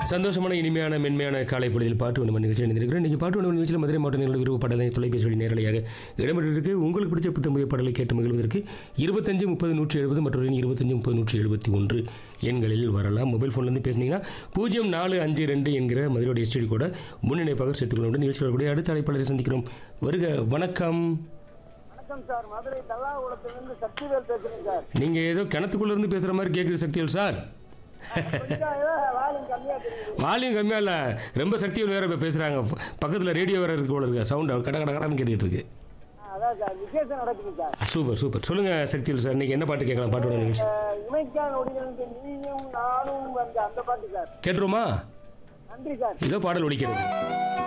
சந்தோஷமான இனிமையான மென்மையான காலை பொழுதில் பாட்டு வண்ணம் நிகழ்ச்சி இணைந்திருக்கிறேன் இன்றைக்கி பாட்டு வண்ணம் நிகழ்ச்சியில் மதுரை மாவட்ட நிகழ்வு விருப்ப பாடலை தொலைபேசி வழி நேரலையாக இடம்பெற்றிருக்கு உங்களுக்கு பிடிச்ச புத்தம்புய பாடலை கேட்டு மகிழ்வதற்கு இருபத்தஞ்சு முப்பது நூற்றி எழுபது மற்றொரு இருபத்தஞ்சு முப்பது நூற்றி எழுபத்தி ஒன்று எண்களில் வரலாம் மொபைல் ஃபோன்லேருந்து பேசுனீங்கன்னா பூஜ்ஜியம் நாலு அஞ்சு ரெண்டு என்கிற மதுரையோட எஸ்டிடி கூட முன்னிணைப்பாக சேர்த்துக்கொள்ள நிகழ்ச்சியில் வரக்கூடிய அடுத்த அழைப்பாளரை சந்திக்கிறோம் வருக வணக்கம் வணக்கம் சார் மதுரை தல்லாகுளத்திலிருந்து சக்திவேல் பேசுறேன் சார் நீங்கள் ஏதோ கிணத்துக்குள்ளே இருந்து பேசுகிற மாதிரி கேட்குது சக்திவேல் சார் கொஞ்சம் ஏதோ வால்யூம் கம்மியா தெரியுது வால்யூம் கம்மியாக இல்லை ரொம்ப சக்திகள் வேறு இப்போ பேசுகிறாங்க பக்கத்தில் ரேடியோ வேறு இருக்கு போல இருக்கு சவுண்ட் கட கட கடன்னு கேட்டுட்டு இருக்கு ஆ, அதான் சார் விசேஷம் நடக்குது சார் ஆ, சூப்பர் சூப்பர் சொல்லுங்கள் சக்திவேல் சார் இன்னைக்கு என்ன பாட்டு கேட்கலாம் பாட்டோட நிகழ்ச்சி அஹ், இமைக்கான ஒடிகளிருந்து நீயும் நானும் வந்த அந்த பாட்டு சார் கேட்டுருமா நன்றி சார் இதோ பாடல் ஒலிக்கிறது